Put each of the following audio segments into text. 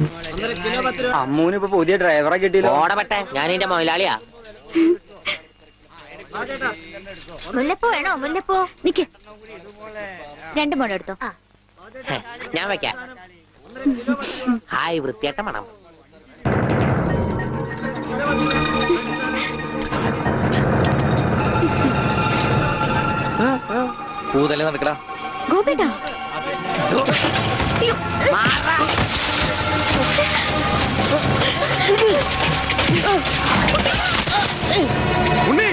അമ്മൂന് ഇപ്പൊ പുതിയ ഡ്രൈവറെ കിട്ടിയില്ലോ ഓടപെട്ടെ ഞാൻ എന്റെ മൊയിലാളിയാ മുല്ലപ്പൂ വേണോ മുല്ലപ്പൂ നിക്ക് രണ്ട് മുഴം എടുത്തോ ഹെ, ഞാൻ വെക്കാം ഹായ് വൃത്തിയായിട്ട മണം പൂതല്ലേ നടക്കടാ ഗോപിട്ടാ ഉണ്ണി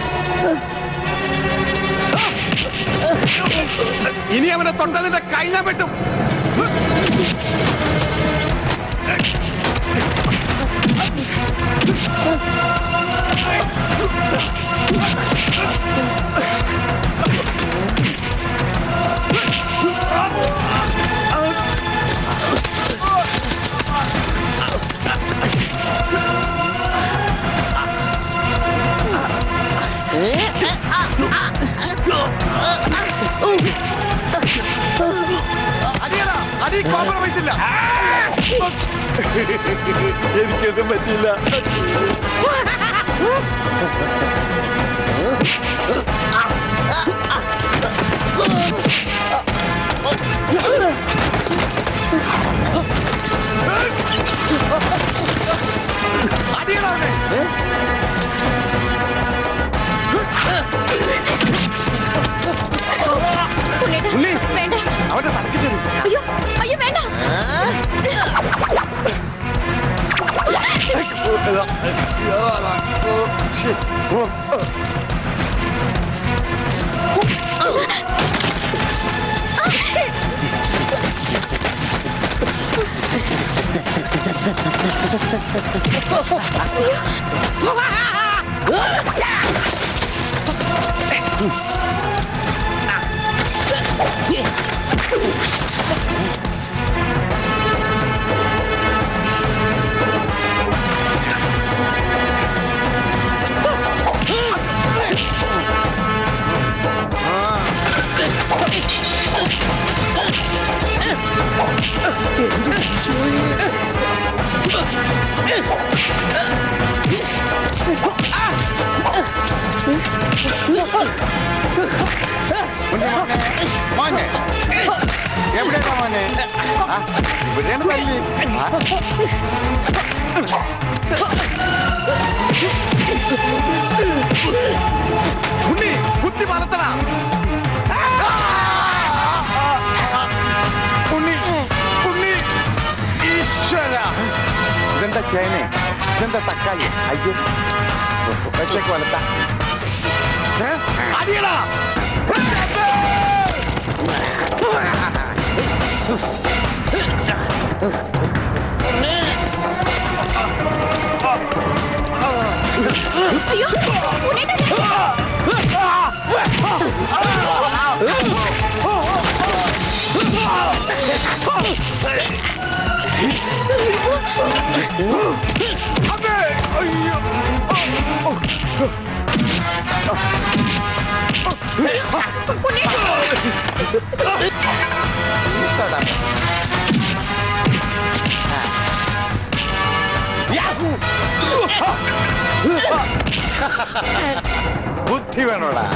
ഇനി അവനെ തൊട്ടതിന്റെ കൈ ഞാൻ വെട്ടും അടിയടാ അടി കോംപ്രമൈസ് ഇല്ല എനിക്കൊന്നും പറ്റില്ല അടിയടാ അവനെ ഉണ്ണി വേണ്ട അവന്റെ തലക്ക് ചെറു അയ്യോ അയ്യോ വേണ്ട മോനെ എവിടെയാ മോനെ ആ, ഇവിടെയാണ് തല്ലി ആ. ഉണ്ണി കുത്തി വളർത്തണ ഉണ്ണി ഉണ്ണി ഈശ്വര ഇതെന്താ ചേനെ ഇതെന്താ തക്കാളി അയ്യോ വെച്ചേക്ക് വളർത്ത അടിയടാ അയ്യോ ഉണ്ണേട്ടാ അമ്മേ അയ്യോ ബുദ്ധി വേണോടാ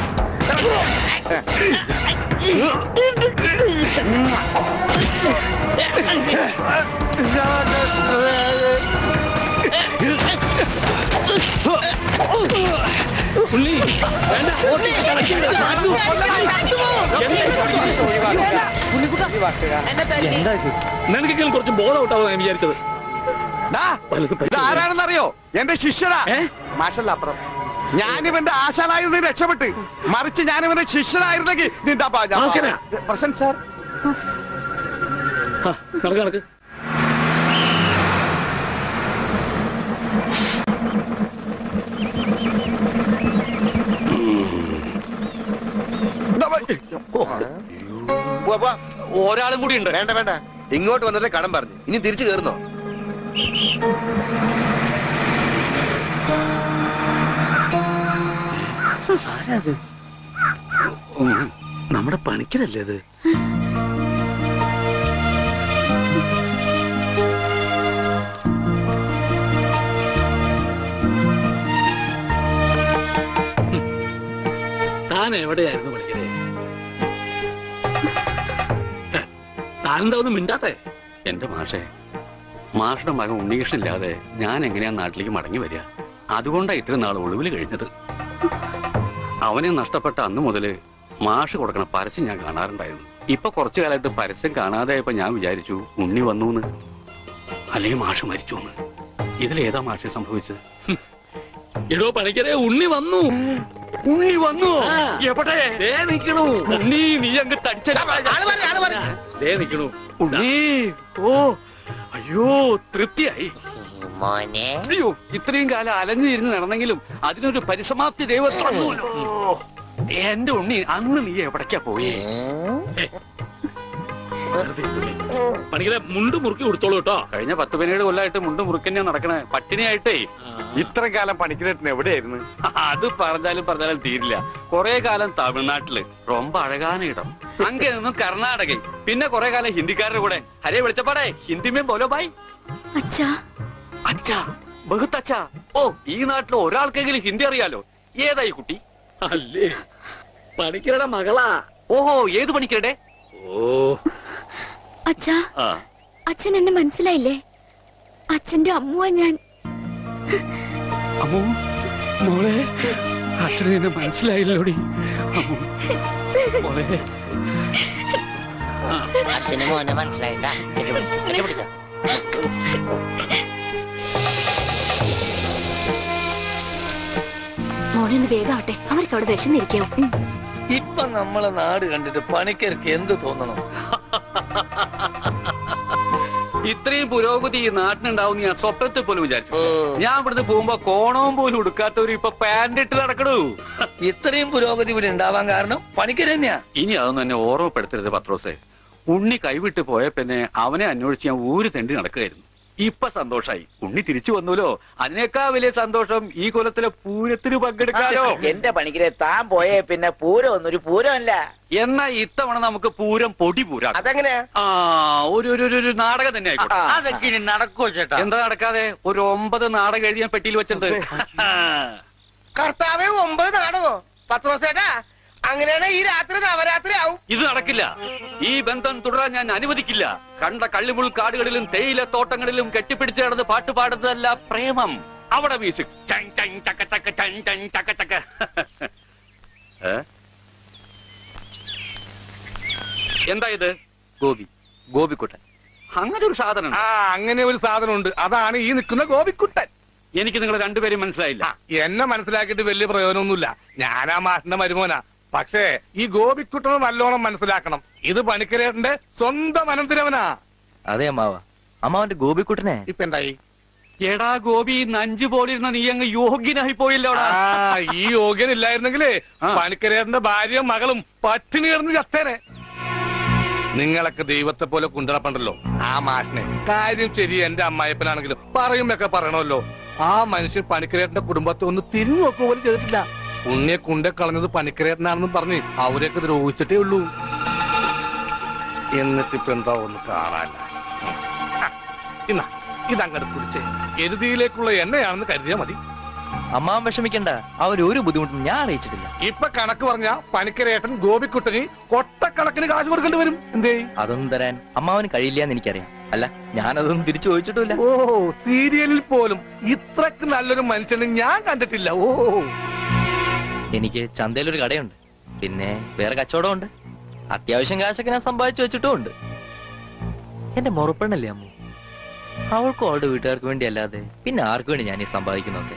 ഉള്ളി വേണ്ട നിനക്കെങ്കിലും കുറച്ച് ബോധം ഔട്ടാവും ഞാൻ വിചാരിച്ചത് ഡാ, ഇത് ആരാണെന്നറിയോ എന്റെ ശിഷ്യരാ മാഷല്ല അപ്പുറം ഞാനിവന്റെ ആശാനായിരുന്നു രക്ഷപ്പെട്ട് മറിച്ച് ഞാനിവന്റെ ശിഷ്യനായിരുന്നെങ്കിൽ നിന്റെ അപ്പ- ഞാൻ- ഭാസ്കരാ. പ്രസന്റ് സാർ ആ, നടക്ക് നടക്ക് ഒരാളും കൂടി ഉണ്ട് വേണ്ട വേണ്ട ഇങ്ങോട്ട് വന്നിട്ട് കടം പറഞ്ഞു ഇനി തിരിച്ചു കയറുന്നോ നമ്മുടെ പണിക്കരല്ലേ അത് ഞാൻ എവിടെയായിരുന്നു പണിക്കരെ താനെന്താ ഒന്നും മിണ്ടാത്തേ എന്റെ മാഷെ മാഷയുടെ മകൻ ഉണ്ണികൃഷ്ണനില്ലാതെ ഞാൻ എങ്ങനെയാ നാട്ടിലേക്ക് മടങ്ങി വരിക അതുകൊണ്ടാ ഇത്രയും നാൾ ഒളിവിൽ കഴിഞ്ഞത് അവനെ നഷ്ടപ്പെട്ട അന്ന് മുതല് മാഷ് കൊടുക്കണ പരസ്യം ഞാൻ കാണാറുണ്ടായിരുന്നു ഇപ്പൊ കുറച്ചു കാലമായിട്ട് പരസ്യം കാണാതായപ്പോ ഞാൻ വിചാരിച്ചു ഉണ്ണി വന്നു അല്ലെങ്കിൽ മാഷ് മരിച്ചു എന്ന് ഇതിലേതാ മാഷെ സംഭവിച്ചത് എടോ പണിക്കരെ ഉണ്ണി വന്നു ഉണ്ണി വന്നു ആ. എവിടെ ദേ നിക്കണു ഉണ്ണി നീ അങ്ങ് തടിച്ച ദേ നിക്കണു ഉണ്ണി ഓ അയ്യോ തൃപ്തിയായി മോനെ അയ്യോ ഇത്രയും കാലം അലഞ്ഞു തിരിഞ്ഞ് നടന്നെങ്കിലും അതിനൊരു പരിസമാപ്തി ദൈവം തന്നൂലോ. എന്റെ ഉണ്ണി അന്ന് നീ എവിടേക്കാ പോയി പണിക്കരെ മുണ്ട് മുറുക്കി കൊടുത്തോളൂ കേട്ടോ കഴിഞ്ഞ പത്ത് പതിനേഴ് കൊല്ലമായിട്ട് മുണ്ട് മുറുക്കന്നെയാ നടക്കണേ പട്ടിണിയായിട്ടേ ഇത്രയും കാലം പണിക്കരേട്ടൻ എവിടെയായിരുന്നു അത് പറഞ്ഞാലും പറഞ്ഞാലും തീരില്ല കുറെ കാലം തമിഴ്നാട്ടില് ரொம்ப അഴകാന ഇടം അങ്ങേ നിന്നും കർണാടക പിന്നെ കുറെ കാലം ഹിന്ദിക്കാരുടെ കൂടെ ഹരേ വിളിച്ചപ്പാടേ ഹിന്ദിമേ ബോലോ ബായ് അച്ഛാ അച്ഛാ ബഹുത്ത് അച്ഛാ ഓ ഈ നാട്ടിൽ ഒരാൾക്കെങ്കിലും ഹിന്ദി അറിയാലോ ഏതായി കുട്ടി അല്ലേ പണിക്കരുടെ മകളാ ഓഹോ ഏത് പണിക്കരുടെ ഓ അച്ഛാ ആ അച്ഛൻ എന്നെ മനസ്സിലായില്ലേ അച്ഛന്റെ അമ്മുവ ഞാൻ അമ്മോ മോളെ അച്ഛനെ എന്നെ മനസ്സിലായില്ലോടി അമ്മോ മോളെ അച്ഛന് മോനെ മനസ്സിലായിട്ടാ കെട്ടിപ്പിടിച്ചോ മോനെ ഒന്ന് വേഗം ആവട്ടെ അവർക്ക് അവിടെ വിശന്നിരിക്കാവും ഇപ്പൊ നമ്മളെ നാട് കണ്ടിട്ട് പണിക്കർക്ക് എന്ത് തോന്നണം ഇത്രയും പുരോഗതി ഈ നാട്ടിനുണ്ടാവും ഞാൻ സ്വപ്നത്തിൽ പോലും വിചാരിച്ചു ഞാൻ ഇവിടുന്ന് പോകുമ്പോ കോണവും പോലും ഉടുക്കാത്തവര് ഇപ്പൊ പാന്റ് ഇട്ട് നടക്കണു ഇത്രയും പുരോഗതി ഇവിടെ ഉണ്ടാവാൻ കാരണം പണിക്കർ തന്നെയാ ഇനി അതൊന്നും എന്നെ ഓർമ്മപ്പെടുത്തരുത് പത്രോസേ ഉണ്ണി കൈവിട്ട് പോയ പിന്നെ അവനെ അന്വേഷിച്ച് ഞാൻ ഊര് തെണ്ടി നടക്കുകയായിരുന്നു ഇപ്പൊ സന്തോഷായി ഉണ്ണി തിരിച്ചു വന്നല്ലോ അതിനേക്കാൾ വലിയ സന്തോഷം ഈ കൊലത്തിലെ പൂരത്തിന് പങ്കെടുക്കാലോ എന്റെ പണിക്കരെ താൻ പോയേ പിന്നെ പൂരം ഒന്നൊരു പൂരമല്ല എന്നാ ഇത്തവണ നമുക്ക് പൂരം പൊടി പൂരാ അതെങ്ങനെയാ ആ ഒരു ഒരു- ഒരു ഒരു നാടകം തന്നെ ആയിക്കോട്ടെ അതൊക്കെ ഇനി നടക്കോ ചേട്ടാ എന്താ നടക്കാതെ ഒരു ഒമ്പത് നാടകം എഴുതി ഞാൻ പെട്ടിയിൽ വെച്ചിട്ടുണ്ട് കർത്താവേ ഒമ്പത് നാടകോ പത്ത് ദിവസേട്ടാ അങ്ങനെയാണ് ഈ രാത്രി നവരാത്രി ആവും ഇത് നടക്കില്ല ഈ ബന്ധം തുടരാൻ ഞാൻ അനുവദിക്കില്ല കണ്ട കള്ളിമുൾ കാടുകളിലും തേയില തോട്ടങ്ങളിലും കെട്ടിപ്പിടിച്ച് കിടന്ന് പാട്ട് പാടുന്നതല്ല പ്രേമം അവിടെ മ്യൂസിക് ചൻ ചൻ ചക്ക ചക്ക ചൻ ചൻ ചക്ക ചക്ക ഏ? എന്താ ഇത് ഗോപി ഗോപിക്കുട്ടൻ അങ്ങനെ ഒരു സാധനം ആ അങ്ങനെ ഒരു സാധനമുണ്ട് അതാണ് ഈ നിൽക്കുന്ന ഗോപിക്കുട്ടൻ എനിക്ക് നിങ്ങൾ രണ്ടുപേരും മനസ്സിലായില്ല ആ, എന്നെ മനസ്സിലാക്കിയിട്ട് വലിയ പ്രയോജനമൊന്നുമില്ല ഞാനാ മാഷിന്റെ മരുമോനാ പക്ഷേ ഈ ഗോപിക്കുട്ടനെ നല്ലോണം മനസ്സിലാക്കണം ഇത് പണിക്കരേട്ടന്റെ സ്വന്തം അനന്തരവനാ അതെ അമ്മാവ അമ്മാവന്റെ ഗോപിക്കുട്ടനെ ഇപ്പൊ എന്തായി എടാ ഗോപി നഞ്ചു പോലിരുന്ന നീ അങ്ങ് യോഗ്യനായി പോയില്ലോടാ ആ ഈ യോഗ്യൻ ഇല്ലായിരുന്നെങ്കിലേ ആ. പണിക്കരേട്ടന്റെ ഭാര്യയും മകളും പട്ടിണി കിടന്ന് ചത്തേനെ നിങ്ങളൊക്കെ ദൈവത്തെ പോലെ കുണ്ടറപ്പണ്ടല്ലോ ആ മാഷിനെ കാര്യം ശരി എന്റെ അമ്മായപ്പനാണെങ്കിലും പറയുമ്പൊക്കെ പറയണമല്ലോ ആ മനുഷ്യൻ പണിക്കരേട്ടന്റെ കുടുംബത്തെ ഒന്ന് തിരിഞ്ഞു നോക്കുക പോലും ചെയ്തിട്ടില്ല ഉണ്ണിയെ കുണ്ടെ കളഞ്ഞത് പണിക്കരേട്ടനാണെന്നും പറഞ്ഞ് അവരെയൊക്കെ ദ്രോഹിച്ചിട്ടേ ഉള്ളൂ എന്നിട്ടിപ്പോ എന്താ ഒന്ന് കാണാല്ല ഇന്ന ഇതങ്ങട് കുടിച്ചേ എരുതിയിലേക്കുള്ള എണ്ണയാണെന്ന് കരുതിയാ മതി അമ്മാവൻ വിഷമിക്കണ്ട അവർ ഒരു ബുദ്ധിമുട്ടും ഞാൻ അറിയിച്ചിട്ടില്ല ഇപ്പൊ കണക്ക് പറഞ്ഞ പണിക്കരേട്ടൻ ഗോപിക്കുട്ടന് കൊട്ടക്കണക്കിന് കാശ് കൊടുക്കേണ്ടി വരും എന്തേ അതൊന്നും തരാൻ അമ്മാവന് കഴിയില്ല എന്ന് എനിക്കറിയാം അല്ല ഞാനതൊന്നും തിരിച്ചു ചോദിച്ചിട്ടില്ല ഓ സീരിയലിൽ പോലും ഇത്രക്ക് നല്ലൊരു മനുഷ്യനെ ഞാൻ കണ്ടിട്ടില്ല ഓ എനിക്ക് ചന്തയിലൊരു കടയുണ്ട് പിന്നെ വേറെ കച്ചവടമുണ്ട് അത്യാവശ്യം കാശൊക്കെ ഞാൻ സമ്പാദിച്ചു വെച്ചിട്ടും ഉണ്ട് എന്റെ മുറപ്പെണ്ണല്ലേ അമ്മു അവൾക്കും അവളുടെ വീട്ടുകാർക്ക് വേണ്ടി അല്ലാതെ പിന്നെ ആർക്കു വേണ്ടി ഞാൻ ഈ സമ്പാദിക്കുന്നൊക്കെ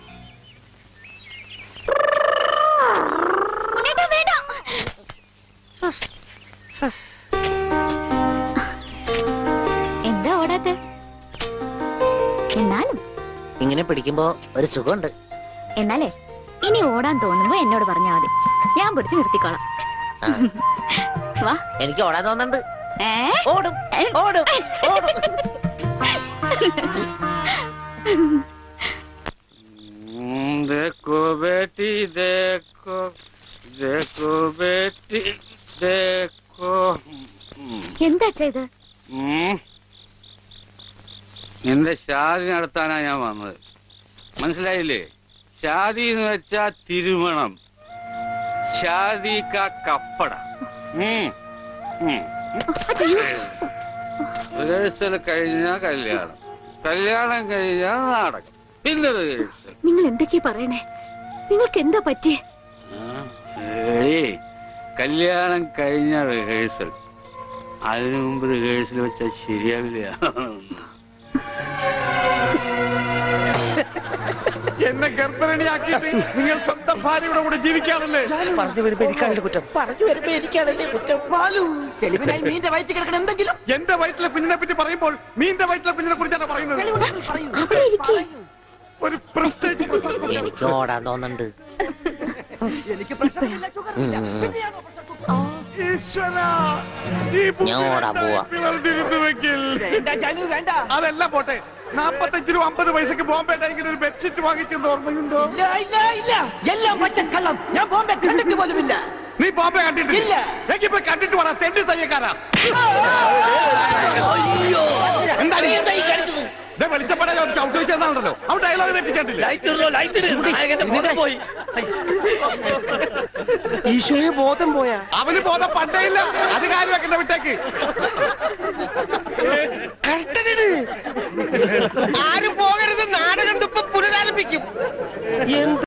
ഉണ്ണേട്ടാ, വേണ്ട. എന്താ ഓടാത്തെ എന്നാലും ഇങ്ങനെ പിടിക്കുമ്പോ ഒരു സുഖമുണ്ട് എന്നാലേ ഇനി ഓടാൻ തോന്നുമ്പോ എന്നോട് പറഞ്ഞാ മതി ഞാൻ പിടിച്ച് നിർത്തിക്കോളാം ആ, വാ എനിക്ക് ഓടാൻ തോന്നുന്നുണ്ട് ഏ ഓടും ഓടും ഓടും हम्म, देखो बेटी देखो देखो बेटी देखो हम्म, എന്താ ചെയ്ത് हम्म. നിന്റെ ഷാദി നടത്താനാ ഞാൻ വന്നത് മനസ്സിലായില്ലേ ഷാദി എന്ന് വെച്ചാ തിരുമണം ഷാദി കാ കപ്പട ഉം. ഉം. അയ്യോ റിഹേഴ്സൽ കഴിഞ്ഞാ കല്യാണം കല്യാണം കഴിഞ്ഞാ നാടകം പിന്നെ റിഹേഴ്സൽ നിങ്ങൾ എന്തൊക്കെയാ പറയണേ നിങ്ങൾക്ക് എന്താ പറ്റിയേ ഏയ് കല്യാണം കഴിഞ്ഞ റിഹേഴ്സൽ അതിനു മുമ്പ് റിഹേഴ്സൽ വെച്ചാൽ ശരിയാവില്ല എന്നെ ഗർഭരണിയാക്കിയിട്ട് നിങ്ങൾ സ്വന്തം ഭാര്യയുടെ കൂടെ ജീവിക്കാണല്ലേ പറഞ്ഞു വരുമ്പോ എനിക്കാണല്ലേ കുറ്റം പറഞ്ഞു വരുമ്പോ എനിക്കാണല്ലേ കുറ്റം പാലു തെളിവിനായി മീന്റെ വയറ്റിൽ കിടക്കണം എന്തെങ്കിലും എന്റെ വയറ്റിലെ കുഞ്ഞിനെ പറ്റി പറയുമ്പോൾ മീന്റെ വയറ്റിലെ കുഞ്ഞിനെ കുറിച്ചാണ് പറയുന്നത് പറയൂ അവിടെ ഇരിക്കേ ഒരു പ്രസ്റ്റേജ് എനിക്ക് ഓടാൻ തോന്നുന്നുണ്ട് എനിക്ക് പ്രശ്നമില്ല ഷുഗർ ഈശ്വരാ, ഈ ഞാൻ ഓടാൻ പോവാ. പിളർന്നിരുന്നുവെങ്കിൽ. വേണ്ട ജാനു വേണ്ട അതെല്ലാം പോട്ടെ നാപ്പത്തഞ്ച് രൂപ അമ്പത് പൈസക്ക് ബോംബെ ടൈഗർ ഒരു ബെഡ്ഷീറ്റ് വാങ്ങിച്ചെന്ന് ഓർമ്മയുണ്ടോ ഇല്ല ഇല്ല ഇല്ല എല്ലാം പച്ചക്കള്ളം ഞാൻ ബോംബെ കണ്ടിട്ട് പോലുമില്ല നീ ബോംബെ കണ്ടിട്ടില്ല ഇല്ല. എങ്കിൽ പോയി കണ്ടിട്ട് വേണം തെണ്ടി തയ്യക്കാരാ എന്താണ് വെളിച്ചപ്പെടാൻ ചവിട്ട് വെച്ചെന്നാണല്ലോ അവിടെ ഡയലോഗ് തെറ്റിച്ചിട്ടില്ല ഈശോയെ ബോധം പോയാ അവന് ബോധം പണ്ടേ ഇല്ല അത് കാര്യം വെക്കണ്ട വിട്ടേക്ക്